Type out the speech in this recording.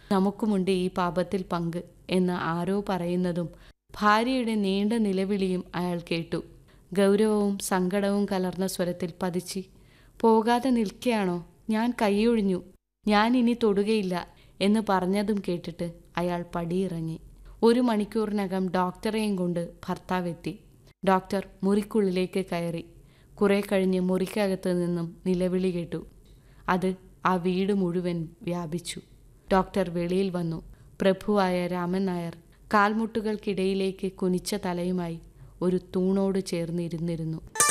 നമുക്കുമുണ്ട് ഈ പാപത്തിൽ പങ്ക് എന്ന് ആരോ പറയുന്നതും ഭാര്യയുടെ നീണ്ട നിലവിളിയും അയാൾ കേട്ടു ഗൗരവവും സങ്കടവും കലർന്ന സ്വരത്തിൽ പതിച്ച് പോകാതെ നിൽക്കുകയാണോ ഞാൻ കൈയൊഴിഞ്ഞു ഞാൻ ഇനി തൊടുകയില്ല എന്ന് പറഞ്ഞതും കേട്ടിട്ട് അയാൾ പടിയിറങ്ങി ഒരു മണിക്കൂറിനകം ഡോക്ടറെയും കൊണ്ട് ഭർത്താവെത്തി ഡോക്ടർ മുറിക്കുള്ളിലേക്ക് കയറി കുറെ കഴിഞ്ഞ് മുറിക്കകത്ത് നിന്നും നിലവിളി കേട്ടു അത് ആ വീട് മുഴുവൻ വ്യാപിച്ചു ഡോക്ടർ വെളിയിൽ വന്നു പ്രഭുവായ രാമൻ നായർ കാൽമുട്ടുകൾക്കിടയിലേക്ക് കുനിച്ച തലയുമായി ഒരു തൂണോട് ചേർന്നിരുന്നിരുന്നു